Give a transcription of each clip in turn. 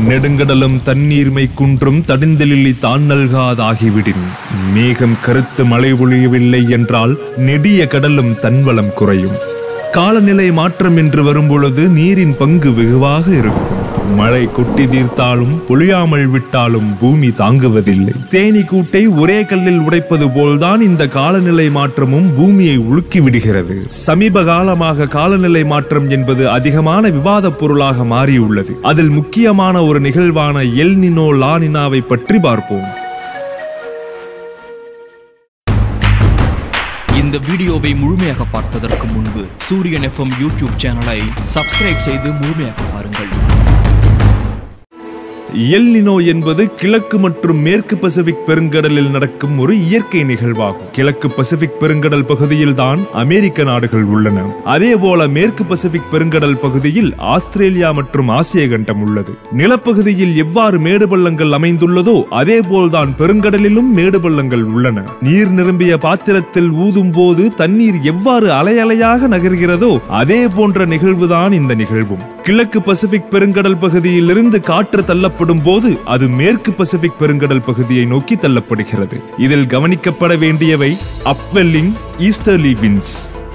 நெடுங்கடலும் தண்ணீர்மை குன்றும் தடிந்தலில்லி தான் நல்காதாகிவிடின் மேகம் கருத்து மழை பொழியவில்லை என்றால் நெடிய கடலும் தன்வளம் குறையும் காலநிலை மாற்றம் என்று வரும்பொழுது நீரின் பங்கு வெகுவாக இருக்கும் மழை கொட்டி தீர்த்தாலும் பொழியாமல் விட்டாலும் பூமி தாங்குவதில்லை தேனி கூட்டை ஒரே கல்லில் உடைப்பது போல்தான் இந்த காலநிலை மாற்றமும் பூமியை உலுக்கி விடுகிறது சமீப காலமாக காலநிலை மாற்றம் என்பது அதிகமான விவாதப் பொருளாக மாறியுள்ளது அதில் முக்கியமான ஒரு நிகழ்வான எல் நினோ லானினாவை பற்றி பார்ப்போம் இந்த வீடியோவை முழுமையாக பார்ப்பதற்கு முன்பு சூரியன் எஃப்எம் யூடியூப் சேனலை சப்ஸ்கிரைப் செய்து முழுமையாக பாருங்கள் எல்னினோ என்பது கிழக்கு மற்றும் மேற்கு பசிபிக் பெருங்கடலில் நடக்கும் ஒரு இயற்கை நிகழ்வாகும் கிழக்கு பசிபிக் பெருங்கடல் பகுதியில் தான் அமெரிக்க நாடுகள் உள்ளன அதே போல மேற்கு பசிபிக் பெருங்கடல் பகுதியில் ஆஸ்திரேலியா மற்றும் ஆசிய கண்டம் உள்ளது நிலப்பகுதியில் எவ்வாறு மேடு பள்ளங்கள் அமைந்துள்ளதோ அதே போல்தான் பெருங்கடலிலும் மேடு பள்ளங்கள் உள்ளன நீர் நிரம்பிய பாத்திரத்தில் ஊதும் போது தண்ணீர் எவ்வாறு அலையலையாக நகர்கிறதோ அதே போன்ற நிகழ்வுதான் இந்த நிகழ்வும் கிழக்கு பசிபிக் பெருங்கடல் பகுதியிலிருந்து காற்று தள்ளப்படும் போது அது மேற்கு பசிபிக் பெருங்கடல் பகுதியை நோக்கி தள்ளப்படுகிறது இதில் கவனிக்கப்பட வேண்டியவை அப்வெல்லிங் ஈஸ்டர்லி வின்ஸ்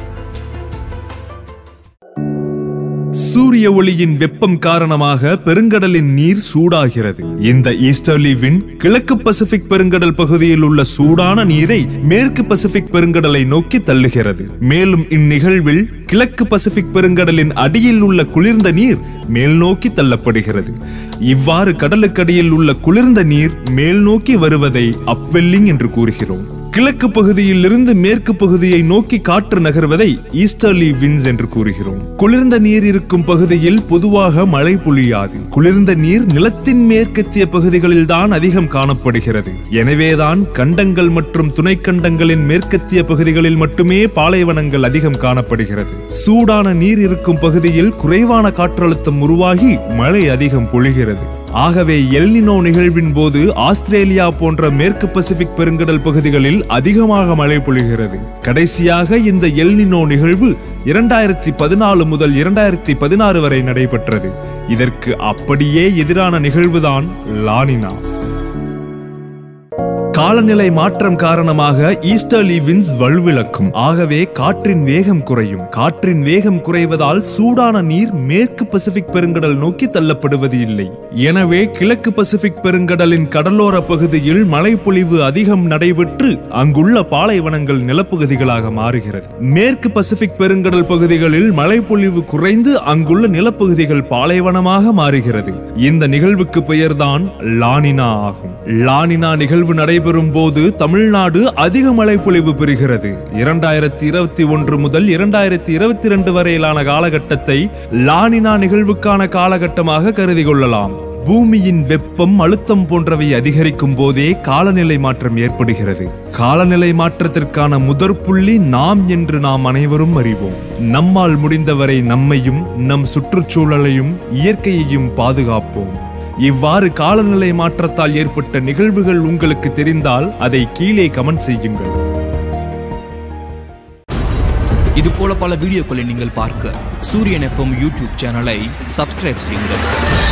சூரிய ஒளியின் வெப்பம் காரணமாக பெருங்கடலின் நீர் சூடாகிறது இந்த ஈஸ்டர்லி வின் கிழக்கு பசிபிக் பெருங்கடல் பகுதியில் உள்ள சூடான நீரை மேற்கு பசிபிக் பெருங்கடலை நோக்கி தள்ளுகிறது மேலும் இந்நிகழ்வில் கிழக்கு பசிபிக் பெருங்கடலின் அடியில் உள்ள குளிர்ந்த நீர் மேல் நோக்கி தள்ளப்படுகிறது இவ்வாறு கடலுக்கடியில் உள்ள குளிர்ந்த நீர் மேல் நோக்கி வருவதை அப்வெல்லிங் என்று கூறுகிறோம் கிழக்கு பகுதியில் இருந்து மேற்கு பகுதியை நோக்கி காற்று நகர்வதை ஈஸ்டர்லி வின்ஸ் என்று கூறுகிறோம் குளிர்ந்த நீர் இருக்கும் பகுதியில் பொதுவாக மழை பொழியாது குளிர்ந்த நீர் நிலத்தின் மேற்கத்திய பகுதிகளில் தான் அதிகம் காணப்படுகிறது எனவேதான் கண்டங்கள் மற்றும் துணைக்கண்டங்களின் மேற்கத்திய பகுதிகளில் மட்டுமே பாலைவனங்கள் அதிகம் காணப்படுகிறது சூடான நீர் இருக்கும் பகுதியில் குறைவான காற்றழுத்தம் உருவாகி மழை அதிகம் பொழிகிறது ஆகவே எல்னினோ நிகழ்வின் போது ஆஸ்திரேலியா போன்ற மேற்கு பசிபிக் பெருங்கடல் பகுதிகளில் அதிகமாக மழை பொழிகிறது கடைசியாக இந்த எல்னினோ நிகழ்வு இரண்டாயிரத்தி பதினாலு முதல் இரண்டாயிரத்தி பதினாறு வரை நடைபெற்றது இதற்கு அப்படியே எதிரான நிகழ்வுதான் லானினா காலநிலை மாற்றம் காரணமாக ஈஸ்டர்லி வின்ஸ் வலுவிழக்கும் ஆகவே காற்றின் வேகம் குறையும் காற்றின் வேகம் குறைவதால் சூடான நீர் மேற்கு பசிபிக் பெருங்கடல் நோக்கி தள்ளப்படுவது இல்லை எனவே கிழக்கு பசிபிக் பெருங்கடலின் கடலோர பகுதியில் மழைப்பொழிவு அதிகம் நடைபெற்று அங்குள்ள பாலைவனங்கள் நிலப்பகுதிகளாக மாறுகிறது மேற்கு பசிபிக் பெருங்கடல் பகுதிகளில் மழைப்பொழிவு குறைந்து அங்குள்ள நிலப்பகுதிகள் பாலைவனமாக மாறுகிறது இந்த நிகழ்வுக்கு பெயர்தான் லானினா ஆகும் லானினா நிகழ்வு நடைபெறும் போது தமிழ்நாடு அதிக மழைப்பொழிவு பெறுகிறது இரண்டாயிரத்தி இருபத்தி ஒன்று முதல் இரண்டாயிரத்தி இருபத்தி இரண்டு வரையிலான காலகட்டத்தை லானினா நிகழ்வுக்கான காலகட்டமாக கருதி கொள்ளலாம் பூமியின் வெப்பம் அழுத்தம் போன்றவை அதிகரிக்கும் போதே காலநிலை மாற்றம் ஏற்படுகிறது காலநிலை மாற்றத்திற்கான முதற் புள்ளி நாம் என்று நாம் அனைவரும் அறிவோம் நம்மால் முடிந்தவரை நம்மையும் நம் சுற்றுச்சூழலையும் இயற்கையையும் பாதுகாப்போம் இவ்வாறு காலநிலை மாற்றத்தால் ஏற்பட்ட நிகழ்வுகள் உங்களுக்கு தெரிந்தால் அதை கீழே கமெண்ட் செய்யுங்கள் இது போல பல வீடியோக்களை நீங்கள் பார்க்க சூரியன் எஃப்எம் யூடியூப் சேனலை சப்ஸ்கிரைப் செய்யுங்கள்